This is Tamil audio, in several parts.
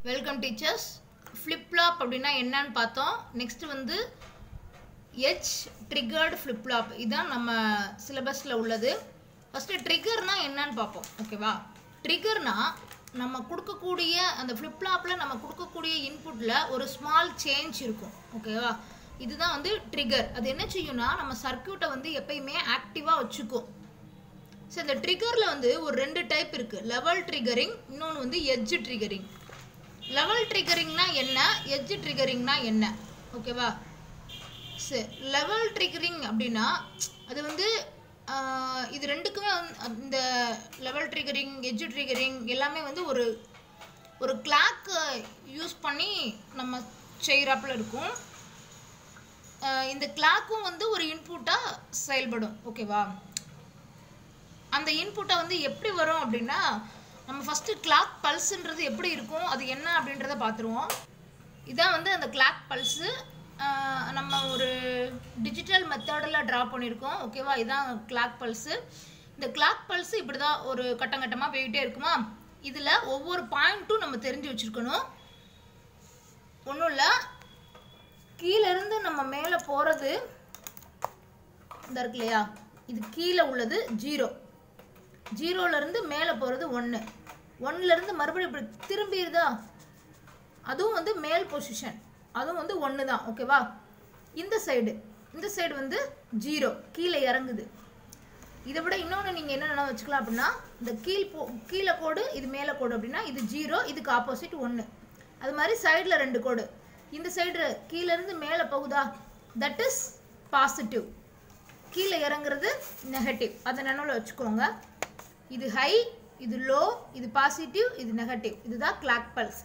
வெல்கம் டீச்சர்ஸ் ஃப்ளிப்லாப் அப்படின்னா என்னன்னு பார்த்தோம் நெக்ஸ்ட் வந்து எச் ட்ரிகர்டு ஃப்ளிப்லாப் இதுதான் நம்ம சிலபஸில் உள்ளது ஃபஸ்ட்டு ட்ரிகர்னா என்னன்னு பார்ப்போம் ஓகேவா ட்ரிகர்னா நம்ம கொடுக்கக்கூடிய அந்த ஃப்ளிப்லாப்பில் நம்ம கொடுக்கக்கூடிய இன்புட்டில் ஒரு ஸ்மால் சேஞ்ச் இருக்கும் ஓகேவா இதுதான் வந்து ட்ரிகர் அது என்ன செய்யும்னா நம்ம சர்க்கியூட்டை வந்து எப்பயுமே ஆக்டிவாக வச்சுக்கும் ஸோ இந்த ட்ரிகரில் வந்து ஒரு ரெண்டு டைப் இருக்குது லெவல் ட்ரிகரிங் இன்னொன்று வந்து எட்ஜ் ட்ரிகரிங் லெவல் ட்ரிகரிங்னா என்ன எட்ஜ் ட்ரிகரிங்னா என்ன ஓகேவா சரி லெவல் ட்ரிகரிங் அப்படின்னா அது வந்து ஆஹ், இது ரெண்டுக்குமே வந்து இந்த லெவல் ட்ரிகரிங் எட்ஜ் ட்ரிகரிங் எல்லாமே வந்து ஒரு ஒரு கிளாக் யூஸ் பண்ணி நம்ம செய்கிறாப்புல இருக்கும் ஆஹ், இந்த கிளாக்கும் வந்து ஒரு இன்புட்டாக செயல்படும் ஓகேவா அந்த இன்புட்டை வந்து எப்படி வரும் அப்படின்னா நம்ம ஃபஸ்ட்டு கிளாக் பல்ஸுன்றது எப்படி இருக்கும் அது என்ன அப்படின்றத பார்த்துருவோம் இதான் வந்து அந்த கிளாக் பல்ஸு நம்ம ஒரு டிஜிட்டல் மெத்தடில் ட்ரா பண்ணியிருக்கோம் ஓகேவா இதான் கிளாக் பல்ஸு இந்த கிளாக் பல்ஸு இப்படி தான் ஒரு கட்டம் கட்டமாக போய்கிட்டே இருக்குமா இதில் ஒவ்வொரு பாயிண்ட்டும் நம்ம தெரிஞ்சு வச்சுருக்கணும் ஒன்றும் இல்லை கீழேருந்து நம்ம மேலே போகிறது இந்த இருக்கு இல்லையா இது கீழே உள்ளது ஜீரோ ஜீரோலேருந்து மேலே போகிறது ஒன்று ஒன்றுலேருந்து மறுபடியும் இப்படி திரும்பிடுதா அதுவும் வந்து மேல் பொசிஷன் அதுவும் வந்து ஒன்று தான் ஓகேவா இந்த சைடு இந்த சைடு வந்து ஜீரோ கீழே இறங்குது இதை விட இன்னொன்று நீங்கள் என்ன நினைவு வச்சுக்கலாம் அப்படின்னா இந்த கீழ் போ கீழே கோடு இது மேலே கோடு அப்படின்னா இது ஜீரோ இதுக்கு ஆப்போசிட் ஒன்று அது மாதிரி சைடில் ரெண்டு கோடு இந்த சைடு கீழேருந்து மேலே போகுதா தட் இஸ் பாசிட்டிவ் கீழே இறங்குறது நெகட்டிவ் அதை நினைவில் வச்சுக்கோங்க இது ஹை இது லோ இது பாசிட்டிவ் இது நெகட்டிவ் இதுதான் கிளாக் பல்ஸ்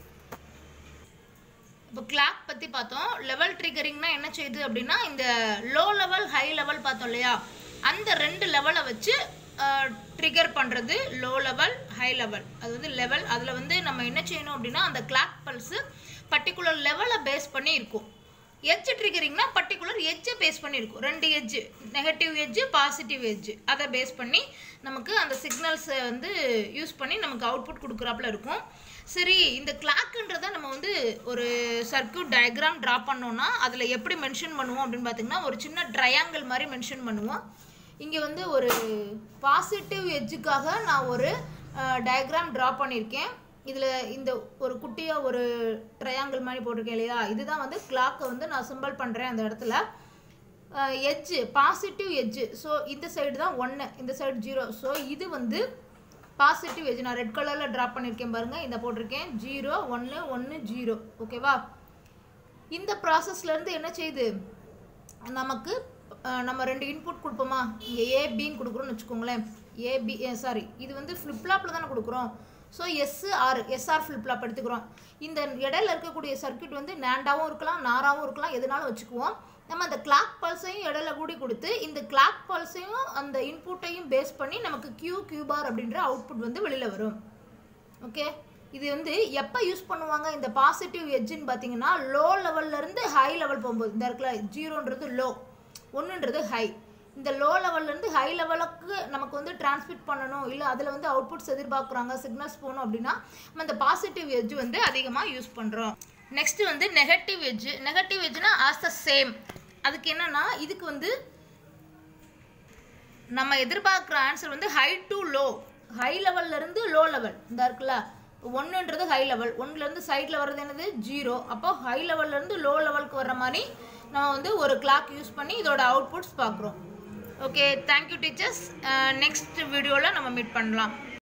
இப்போ கிளாக் பற்றி பார்த்தோம் லெவல் ட்ரிகரிங்னா என்ன செய்யுது அப்படின்னா இந்த லோ லெவல் ஹை லெவல் பார்த்தோம் இல்லையா அந்த ரெண்டு லெவலை வச்சு ட்ரிகர் பண்ணுறது லோ லெவல் ஹை லெவல் அது வந்து லெவல் அதில் வந்து நம்ம என்ன செய்யணும் அப்படின்னா அந்த கிளாக் பல்ஸு பர்டிகுலர் லெவலை பேஸ் பண்ணி இருக்கும் எட்ஜ் ட்ரிகரிங்னா பர்டிகுலர் எட்ஜை பேஸ் பண்ணி இருக்கும் ரெண்டு edge negative edge positive edge அதை பேஸ் பண்ணி நமக்கு அந்த சிக்னல்ஸை வந்து யூஸ் பண்ணி நமக்கு அவுட்புட் கொடுக்குறாப்புல இருக்கும் சரி இந்த கிளாக்குன்றதை நம்ம வந்து ஒரு சர்க்கியூட் டயக்ராம் ட்ரா பண்ணோம்னா அதில் எப்படி மென்ஷன் பண்ணுவோம் அப்படின்னு பார்த்தீங்கன்னா ஒரு சின்ன ட்ரையாங்கிள் மாதிரி மென்ஷன் பண்ணுவோம் இங்கே வந்து ஒரு பாசிட்டிவ் எட்ஜுக்காக நான் ஒரு டயக்ராம் ட்ரா பண்ணியிருக்கேன் இதில் இந்த ஒரு குட்டியாக ஒரு ட்ரையாங்கிள் மாதிரி போட்டிருக்கேன் இல்லையா இதுதான் வந்து கிளாக்கை வந்து நான் சிம்பிள் பண்ணுறேன் அந்த இடத்துல எட்ஜு பாசிட்டிவ் எட்ஜு ஸோ இந்த சைடு தான் ஒன்று இந்த சைடு ஜீரோ ஸோ இது வந்து பாசிட்டிவ் எட்ஜ் நான் ரெட் கலரில் ட்ரா பண்ணியிருக்கேன் பாருங்கள் இந்த போட்டிருக்கேன் ஜீரோ ஒன்று ஒன்று ஜீரோ ஓகேவா இந்த ப்ராசஸ்லேருந்து என்ன செய்யுது நமக்கு அஹ், நம்ம ரெண்டு இன்புட் கொடுப்போமா இங்கே ஏபின்னு கொடுக்குறோம்னு வச்சுக்கோங்களேன் ஏபி சாரி இது வந்து ஃப்ளிப்லாப்பில் தானே கொடுக்குறோம் so S R SR flip-flop எடுத்துக்கிறோம் இந்த இடையில இருக்கக்கூடிய சர்க்யூட் வந்து நேண்டாவும் இருக்கலாம் நாராவும் இருக்கலாம் எதுனாலும் வச்சுக்குவோம் நம்ம அந்த கிளாக் பல்ஸையும் இடையில கூடி கொடுத்து இந்த கிளாக் பல்ஸையும் அந்த இன்புட்டையும் பேஸ் பண்ணி நமக்கு கியூ கியூபார் அப்படின்ற அவுட்புட் வந்து வெளியில் வரும் ஓகே இது வந்து எப்போ யூஸ் பண்ணுவாங்க இந்த பாசிட்டிவ் எட்ஜுன்னு பார்த்தீங்கன்னா லோ இருந்து ஹை லெவல் போகும்போது இந்த இடத்துல ஜீரோன்றது லோ ஒன்றுன்றது ஹை இந்த லோ லெவல்லேருந்து ஹை லெவலுக்கு நமக்கு வந்து டிரான்ஸ்மிட் பண்ணணும் இல்லை அதில் வந்து அவுட்புட்ஸ் எதிர்பார்க்குறாங்க சிக்னல்ஸ் போகணும் அப்படின்னா நம்ம இந்த பாசிட்டிவ் எட்ஜ் வந்து அதிகமாக யூஸ் பண்ணுறோம் நெக்ஸ்ட் வந்து நெகட்டிவ் எட்ஜ் நெகட்டிவ் எட்ஜ்னா ஆஸ் த சேம் அதுக்கு என்னன்னா இதுக்கு வந்து நம்ம எதிர்பார்க்குற ஆன்சர் வந்து ஹை டு லோ ஹை லெவல்ல இருந்து லோ லெவல் இந்த இருக்குல்ல ஒன்றுன்றது ஹை லெவல் ஒன்றுலேருந்து சைடில் வர்றது என்னது ஜீரோ அப்போ ஹை இருந்து லோ லெவலுக்கு வர்ற மாதிரி நம்ம வந்து ஒரு கிளாக் யூஸ் பண்ணி இதோட அவுட்புட்ஸ் பார்க்குறோம் ஓகே தேங்க்யூ டீச்சர்ஸ் நெக்ஸ்ட் வீடியோவில் நம்ம மீட் பண்ணலாம்